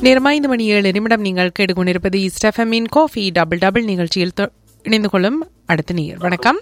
நேரம் ஐந்து மணி ஏழு நிமிடம் நீங்கள் கேட்டுக்கொண்டிருப்பது ஸ்டெஃபமின் காஃபி டபுள் டபுள் நிகழ்ச்சியில் தொ- இணைந்து கொள்ளும் அடுத்த நீர் வணக்கம்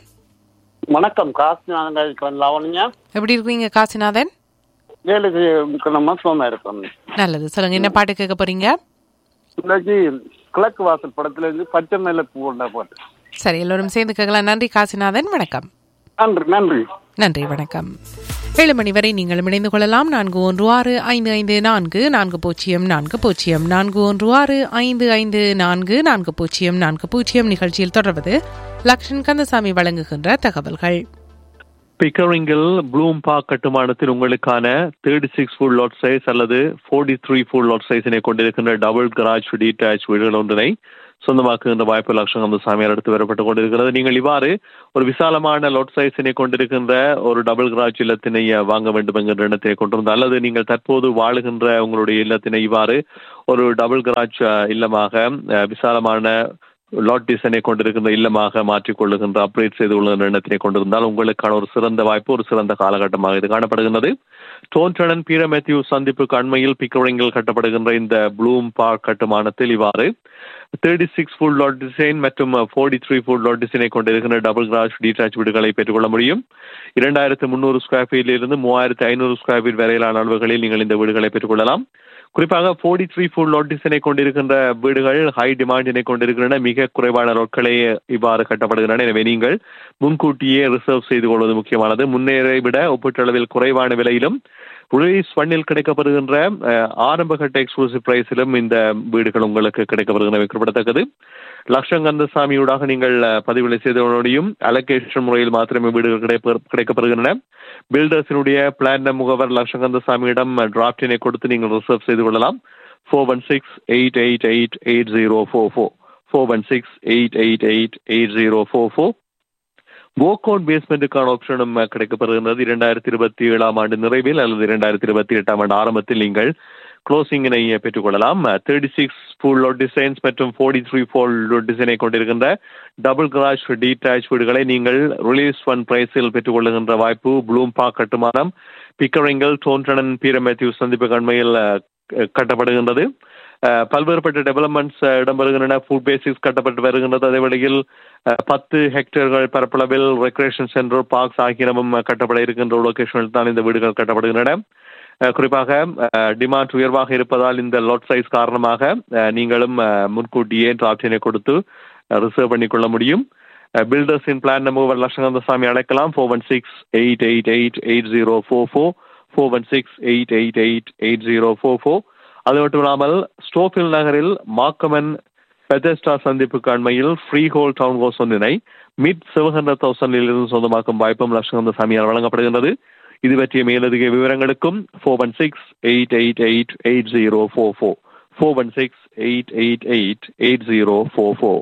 வணக்கம் காசிநாதன் இருக்கிறேன் லாவணியா எப்படி இருக்கீங்க காசிநாதன் வேலைக்கு நம்ம சும்மா இருக்கோம் நல்லது சொல்லுங்க என்ன பாட்டு கேட்க போறீங்க இன்னைக்கு கிழக்கு வாசல் படத்துல இருந்து பச்சை மேல பூ கொண்டா பாட்டு சரி எல்லோரும் சேர்ந்து கேட்கலாம் நன்றி காசிநாதன் வணக்கம் நன்றி நன்றி நன்றி வணக்கம் ஏழு மணி வரை நீங்கள் இணைந்து கொள்ளலாம் நான்கு ஒன்று ஆறு ஐந்து ஐந்து நான்கு நான்கு பூஜ்ஜியம் நான்கு பூஜ்ஜியம் நான்கு ஒன்று ஆறு ஐந்து ஐந்து நான்கு நான்கு பூஜ்ஜியம் நான்கு பூஜ்ஜியம் நிகழ்ச்சியில் தொடர்வது லக்ஷன் கந்தசாமி வழங்குகின்ற தகவல்கள் பிக்கரிங்கில் ப்ளூம் பார்க் கட்டுமானத்தில் உங்களுக்கான thirty six full lot size அல்லது ஃபோர்ட்டி த்ரீ ஃபுல் லாட் சைஸினை கொண்டிருக்கின்ற டபுள் கராஜ் டீடாச் வீடுகள் ஒன்றினை சொந்தமாக்குகின்ற வாய்ப்பு லட்சம் அந்த சாமியார் எடுத்து வரப்பட்டுக் கொண்டிருக்கிறது நீங்கள் இவ்வாறு ஒரு விசாலமான லாட் சைஸினை கொண்டிருக்கின்ற ஒரு டபுள் கராஜ் இல்லத்தினை அஹ், வாங்க வேண்டும் என்கின்ற எண்ணத்தை கொண்டிருந்த அல்லது நீங்கள் தற்போது வாழுகின்ற உங்களுடைய இல்லத்தினை இவ்வாறு ஒரு டபுள் கராஜ் அஹ், இல்லமாக அஹ், விசாலமான லாட் டிசைனை கொண்டிருக்கின்ற இல்லமாக மாற்றிக் கொள்ளுகின்ற அப்கிரேட் செய்து கொள்ளுகின்ற எண்ணத்தினை கொண்டிருந்தால் உங்களுக்கான ஒரு சிறந்த வாய்ப்பு ஒரு சிறந்த காலகட்டமாக இது காணப்படுகின்றது டோன்டனன் பீர மேத்யூ சந்திப்புக்கு அண்மையில் பிக்கரிங்கில் கட்டப்படுகின்ற இந்த ப்ளூம் பார்க் கட்டுமானத்தில் இவ்வாறு thirty six full lot design மற்றும் ஃபோர்ட்டி த்ரீ ஃபுல் லாட் டிசைனை கொண்டிருக்கின்ற டபுள் கிராஷ் டீடாச் வீடுகளை பெற்றுக்கொள்ள முடியும் இரண்டாயிரத்து முந்நூறு ஸ்கொயர் ஃபீட்டில் இருந்து மூவாயிரத்து ஐநூறு ஸ்கொயர் ஃபீட் வரையிலான அளவுகளில் நீங்கள் இந்த வீடுகளை பெற்றுக்கொள்ளலாம் குறிப்பாக ஃபோர்ட்டி த்ரீ ஃபுல் லாட் டிசைனை கொண்டிருக்கின்ற வீடுகள் ஹை டிமாண்டினை கொண்டிருக்கின்றன மிக குறைவான லோட்களே இவ்வாறு கட்டப்படுகின்றன எனவே நீங்கள் முன்கூட்டியே ரிசர்வ் செய்து கொள்வது முக்கியமானது முன்னேறை விட ஒப்பீட்டளவில் குறைவான விலையிலும் ரிலீஸ் ஃபண்டில் கிடைக்கப்படுகின்ற அஹ், ஆரம்ப கட்ட எக்ஸ்க்ளூசிவ் பிரைஸிலும் இந்த வீடுகள் உங்களுக்கு கிடைக்கப்படுகின்றன குறிப்பிடத்தக்கது லட்சங்கந்தசாமியூடாக நீங்கள் அஹ், பதிவுகளை செய்து கொள்ள முடியும் அலோகேஷன் முறையில் மாத்திரமே வீடுகள் கிடைப்ப- கிடைக்கப்படுகின்றன பில்டர்ஸினுடைய பிளான் முகவர் லட்சங்கந்தசாமியிடம் டிராப்டினை கொடுத்து நீங்கள் ரிசர்வ் செய்து கொள்ளலாம் four one six eight eight eight eight zero four four four one six eight eight eight eight zero four four walkout பேஸ்மெண்ட்டுக்கான ஆப்ஷனும் கிடைக்கப்படுகின்றது இரண்டாயிரத்தி இருபத்தி ஏழாம் ஆண்டு நிறைவில் அல்லது இரண்டாயிரத்தி இருபத்தி எட்டாம் ஆண்டு ஆரம்பத்தில் நீங்கள் க்ளோசிங்கினை பெற்றுக்கொள்ளலாம் thirty six full lot designs மற்றும் ஃபோர்ட்டி த்ரீ ஃபோல் லோட் டிசைனை கொண்டிருக்கின்ற டபுள் கிராஷ் டீடாச் வீடுகளை நீங்கள் ரிலீஸ் ஒன் பிரைஸில் பெற்றுக்கொள்ளுகின்ற வாய்ப்பு ப்ளூம் பார்க் கட்டுமானம் பிக்கரிங்கல் டோன்டனன் பீர மேத்யூ சந்திப்பு கண்மையில் அஹ், கட்டப்படுகின்றது அஹ், பல்வேறுபட்ட டெவலப்மெண்ட்ஸ் இடம்பெறுகின்றன ஃபுட் பேசிக்ஸ் கட்டப்பட்டு வருகின்றது அதே வேளையில் அஹ், பத்து ஹெக்டேர்கள் பரப்பளவில் ரெக்ரேஷன் சென்டர் பார்க்ஸ் ஆகியனவும் கட்டப்பட இருக்கின்ற லொகேஷனில் தான் இந்த வீடுகள் கட்டப்படுகின்றன அஹ், குறிப்பாக டிமாண்ட் உயர்வாக இருப்பதால் இந்த லாட் சைஸ் காரணமாக அஹ், நீங்களும் அஹ், முன்கூட்டியே ஆப்ஷனை கொடுத்து ரிசர்வ் பண்ணிக்கொள்ள முடியும் பில்டர்ஸ் இன் பிளான் மூவர் லட்சகந்தசாமி அழைக்கலாம் four one six eight eight eight eight zero four four four one six eight eight eight eight zero four four அது மட்டும் இல்லாமல் ஸ்டோஃபில் நகரில் மாக்கமன் பெதஸ்டா சந்திப்புக்கு அண்மையில் ஃப்ரீ ஹோல் டவுன் ஹவுஸ் ஒன்றினை மிட் செவன் ஹண்ட்ரட் தௌசண்டில் இருந்து சொந்தமாக்கும் வாய்ப்பும் லட்சகந்த சாமியார் வழங்கப்படுகின்றது இது பற்றிய மேலதிக விவரங்களுக்கும் four one six eight eight eight eight zero four four four one six eight eight eight eight zero four four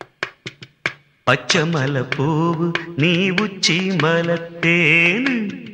பச்சை மலை பூவு நீ உச்சி மலத்தேனு